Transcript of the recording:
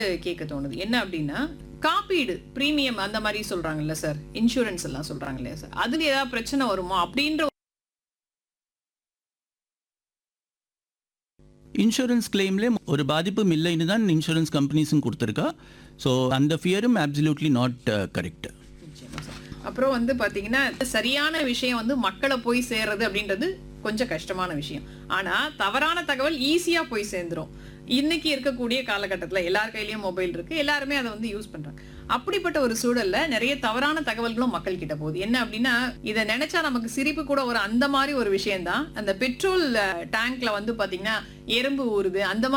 கேட்க தோணுது என்ன அப்படின்னா காப்பீடு பிரீமியம் அந்த மாதிரி சொல்றாங்கல்ல சார் இன்சூரன்ஸ் எல்லாம் சொல்றாங்க இல்லையா சார் அதுல ஏதாவது பிரச்சனை வருமா அப்படின்ற இன்சூரன்ஸ் கிளைம்ல ஒரு பாதிப்பும் இல்லைன்னு தான் இன்சூரன்ஸ் கம்பெனிஸும் கொடுத்துருக்கா ஸோ அந்த ஃபியரும் அப்சல்யூட்லி நாட் கரெக்ட் நிச்சயமா சார். அப்புறம் வந்து பாத்தீங்கன்னா சரியான விஷயம் வந்து மக்களை போய் சேர்றது அப்படின்றது கொஞ்சம் கஷ்டமான விஷயம் ஆனா தவறான தகவல் ஈஸியா போய் சேர்ந்துரும் இன்னைக்கு இருக்கக்கூடிய காலகட்டத்துல எல்லார் கையிலயும் மொபைல் இருக்கு எல்லாருமே அதை வந்து யூஸ் பண்றாங்க அப்படிப்பட்ட ஒரு சூழல்ல நிறைய தவறான தகவல்களும் மக்கள் கிட்ட போகுது என்ன அப்படின்னா இதை நினைச்சா நமக்கு சிரிப்பு கூட ஒரு அந்த மாதிரி ஒரு விஷயம் தான் அந்த பெட்ரோல் டேங்க்ல வந்து பாத்தீங்கன்னா எறும்பு ஊறுது அந்த மாதிரி